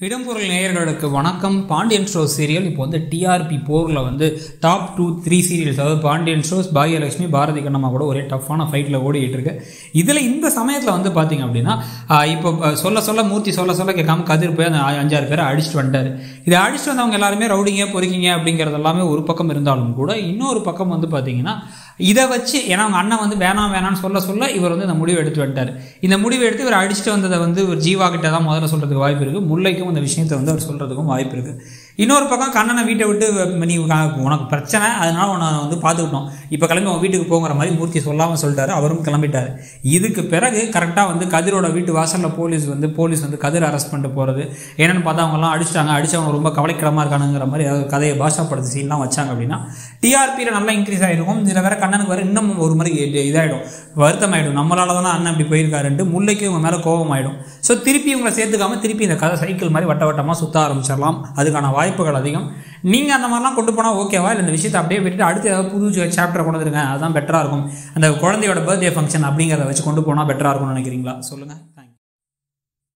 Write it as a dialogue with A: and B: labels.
A: இடம்பொருள் நேயர்களுக்கு வணக்கம் பாண்டியன் ஷோஸ் சீரியல் இப்போ வந்து டிஆர்பி போரில் வந்து டாப் டூ த்ரீ சீரியல்ஸ் அதாவது பாண்டியன் ஷோஸ் பாகியலட்சுமி பாரதி கண்ணம்மா கூட ஒரே டஃப்பான ஃபைட்டில் ஓடிட்டு இருக்கு இதில் இந்த சமயத்தில் வந்து பார்த்தீங்க அப்படின்னா ஆஹ் இப்போ ஆஹ் சொல்ல சொல்ல மூர்த்தி சொல்ல சொல்ல கேட்காம கதிர் போய் அந்த அ- அஞ்சாறு பேரை அடிச்சுட்டு வந்துட்டாரு இதை அடிச்சுட்டு வந்தவங்க எல்லாருமே ரவுடிங்க பொறுக்கிங்க அப்படிங்கிறது எல்லாமே ஒரு பக்கம் இருந்தாலும் கூட இன்னொரு பக்கம் வந்து பார்த்தீங்கன்னா இதை வச்சு ஏன்னா அவங்க அண்ணன் வந்து வேணாம் வேணாம்னு சொல்ல சொல்ல இவர் வந்து இந்த முடிவு எடுத்து வந்துட்டார் இந்த முடிவு எடுத்து இவர் அடிச்சுட்டு வந்ததை வந்து ஒரு ஜீவா கிட்ட தான் முதல்ல சொல்கிறதுக்கு வாய்ப்பு இருக்குது முல்லைக்கும் இந்த விஷயத்தை வந்து அவர் சொல்கிறதுக்கும் வாய்ப்பு இருக்குது இன்னொரு பக்கம் கண்ணனை வீட்டை விட்டு நீ க- உனக்கு பிரச்சனை அதனால உன்னை வந்து பார்த்துக்கிட்டோம் இப்போ கிளம்பி உன் வீட்டுக்கு போங்கிற மாதிரி மூர்த்தி சொல்லாமல் சொல்லிட்டாரு அவரும் கிளம்பிட்டார் இதுக்கு பிறகு கரெக்டாக வந்து கதிரோட வீட்டு வாசலில் போலீஸ் வந்து போலீஸ் வந்து கதிர் அரெஸ்ட் பண்ணிட்டு போகிறது என்னென்னு பார்த்தா அவங்கலாம் அடிச்சிட்டாங்க அடிச்சவங்க ரொம்ப கவலைக்கிடமாக இருக்கானுங்கிற மாதிரி ஏதாவது கதையை பாஷாப்படுத்த சீன்லாம் வச்சாங்க அப்படின்னா டிஆர்பியில் நல்லா இன்க்ரீஸ் ஆகிருக்கும் இதில் வேற கண்ணனுக்கு வேற இன்னும் ஒரு மாதிரி இது- இதாயிடும் வருத்தமாயிடும் நம்மளால தானே அண்ணன் இப்படி போயிருக்காருன்ட்டு முல்லைக்கு இவங்க மேலே கோபம் ஆயிடும் ஸோ திருப்பி இவங்களை சேர்த்துக்காம திருப்பி இந்த கதை சைக்கிள் மாதிரி வட்ட வட்டமாக சுத்த ஆரம்பிச்சிடலாம் அதுக்கான வாய்ப்புகள் அதிகம் நீங்கள் அந்த மாதிரிலாம் கொண்டு போனால் ஓகேவா இல்லை இந்த விஷயத்தை அப்படியே விட்டுட்டு அடுத்து ஏதாவது புது சாப்டர் கொண்டு வந்துருங்க அதுதான் பெட்டராக இருக்கும் அந்த குழந்தையோட பர்த்டே ஃபங்க்ஷன் அப்படிங்கிறத வச்சு கொண்டு போனால் பெட்டராக இருக்கும்னு நினைக்கிறீங்களா சொல்லுங்கள்